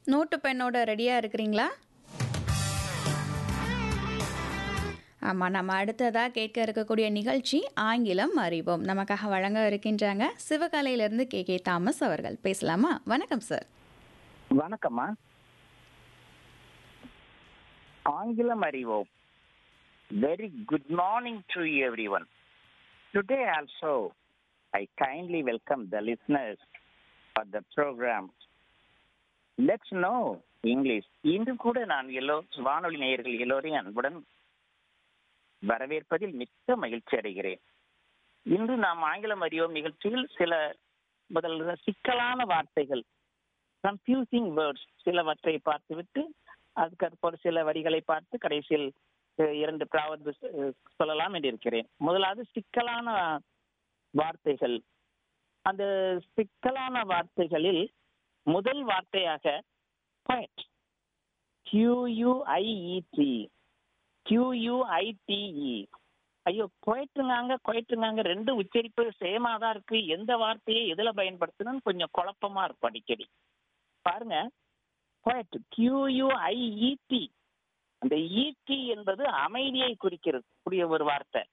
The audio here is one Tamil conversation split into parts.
நோட்டு பெண்ணோட ரெடியாக இருக்கிறீங்களா ஆமாம் நம்ம அடுத்ததாக கேட்க இருக்கக்கூடிய நிகழ்ச்சி ஆங்கிலம் அறிவோம் நமக்காக வழங்க இருக்கின்றாங்க சிவகலையிலிருந்து கே கே தாமஸ் அவர்கள் பேசலாமா வணக்கம் சார் வணக்கம்மா ஆங்கிலம் அறிவோம் very good morning to everyone today also I kindly welcome the listeners for the programme let's know English இன்று கூட நான் எல்லோ வானொலி நேயர்கள் எல்லோரையும் அன்புடன் வரவேற்பதில் மிக்க மகிழ்ச்சி அடைகிறேன் இன்று நாம் ஆங்கிலம் அறிவோம் நிகழ்ச்சியில் சில முதல் சிக்கலான வார்த்தைகள் கன்ஃபியூசிங் வேர்ட்ஸ் சிலவற்றை பார்த்துவிட்டு அதுக்கப்புறம் சில வரிகளை பார்த்து கடைசியில் அஹ், இரண்டு ப்ராவர்பு சொல்லலாம் என்று இருக்கிறேன் முதலாவது சிக்கலான வார்த்தைகள் அந்த சிக்கலான வார்த்தைகளில் முதல் வார்த்தையாக poet கியூயூஐஇடி கியூயூஐடிஇ ஐயோ குவைட்டுங்காங்க குவைட்டுங்காங்க ரெண்டு உச்சரிப்பு சேமா தான் இருக்கு எந்த வார்த்தையை எதுல பயன்படுத்தணும்னு கொஞ்சம் குழப்பமா இருக்கும் அடிக்கடி பாருங்க குவைட் கியூயூஐஇடி அந்த இடி என்பது அமைதியை குறிக்கிறது கூடிய ஒரு வார்த்தை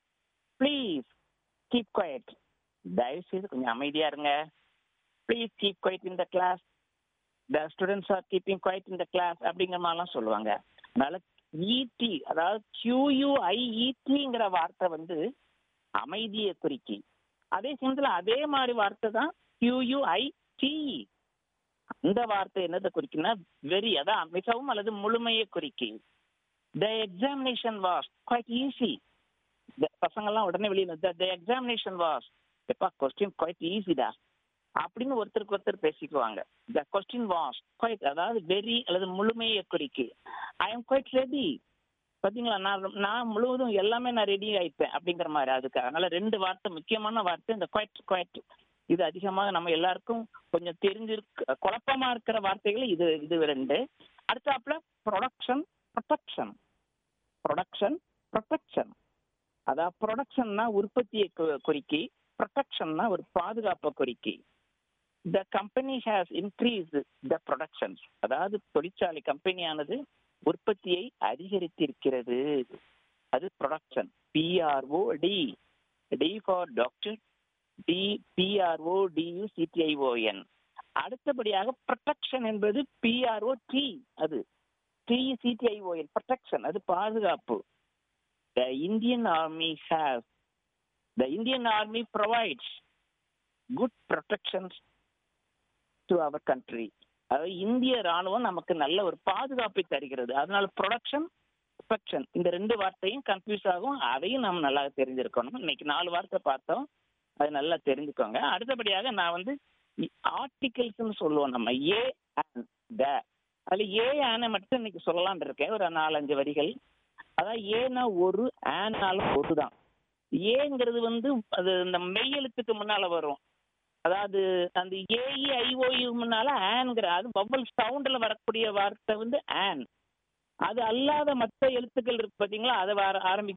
ப்ளீஸ் கீப் குவைட் தயவு செய்து கொஞ்சம் அமைதியா இருங்க please keep quiet in the class the students are keeping quiet in the class அப்படிங்கிற மாதிரிலாம் சொல்லுவாங்க அதனால இடி அதாவது கியூயூஐஇடிங்கிற வார்த்தை வந்து அமைதியை குறிக்கி அதே சமயத்துல அதே மாதிரி வார்த்தை தான் கியூயூஐடிஇ அந்த வார்த்தை என்னதை குறிக்குன்னா வெரி அதான் மிகவும் அல்லது முழுமையை குறிக்கி the examination was quite easy பசங்கெல்லாம் உடனே வெளியே த எக்ஸாமினேஷன் வாஸ் எப்பா கொஸ்டின் குவைட் ஈஸிடா அப்படின்னு ஒருத்தருக்கு ஒருத்தர் பேசிக்குவாங்க த கொஸ்டின் வாஸ் குவைட் அதாவது வெரி அல்லது முழுமையை குறிக்கு ஐ எம் குவைட் ரெடி பாத்தீங்களா நான் நான் முழுவதும் எல்லாமே நான் ரெடி ஆயிப்பேன் அப்படிங்கிற மாதிரி அதுக்கு அதனால ரெண்டு வார்த்தை முக்கியமான வார்த்தை இந்த குவைட் குவைட் இது அதிகமாக நம்ம எல்லாருக்கும் கொஞ்சம் தெரிஞ்சிருக்கு குழப்பமா இருக்கிற வார்த்தைகள் இது இது ரெண்டு அடுத்தாப்புல ப்ரொடக்ஷன் ப்ரொடக்ஷன் ப்ரொடக்ஷன் ப்ரொடெக்ஷன் அதாவது ப்ரொடக்ஷன்னா உற்பத்தியை கு- குறிக்கி ப்ரொடெக்ஷன்னா ஒரு பாதுகாப்பை குறிக்கி the company has increase the production அதாவது தொழிற்சாலை கம்பெனியானது உற்பத்தியை அதிகரித்திருக்கிறது அது production P R O D D for doctor D P R O D U C T I O N அடுத்தபடியாக ப்ரொடெக்ஷன் என்பது பிஆர்ஓ டி அது டி சிடிஐஓஎன் ப்ரொடெக்ஷன் அது பாதுகாப்பு the Indian army has the Indian army provides good protections to our country அதாவது இந்திய ராணுவம் நமக்கு நல்ல ஒரு பாதுகாப்பை தருகிறது அதனால ப்ரொடக்ஷன் ப்ரொடெக்ஷன் இந்த ரெண்டு வார்த்தையும் கன்ஃபியூஸ் ஆகும் அதையும் நாம் நல்லா தெரிஞ்சிருக்கணும் இன்னைக்கு நாலு வார்த்தை பார்த்தோம் அது நல்லா தெரிஞ்சுக்கோங்க அடுத்தபடியாக நான் வந்து ஆர்டிகல்ஸ்னு சொல்லுவோம் நம்ம ஏ அண்ட் த அதுல ஏ ஆன மட்டும் இன்னைக்கு சொல்லலாம்னு இருக்கேன் ஒரு நாலஞ்சு வரிகள் அதான் ஏன்னா ஒரு ஆனாலும் ஒரு தான் ஏங்கிறது வந்து அது இந்த மெய்யெழுத்துக்கு முன்னால வரும் அதாவது அந்த ஏஇ ஐஓயு முன்னால ஆன்ங்கிற அது பபுள் சவுண்ட்ல வரக்கூடிய வார்த்தை வந்து ஆன் அது அல்லாத மற்ற எழுத்துக்கள் இருக்கு பாத்தீங்களா அதை வர ஆரம்பி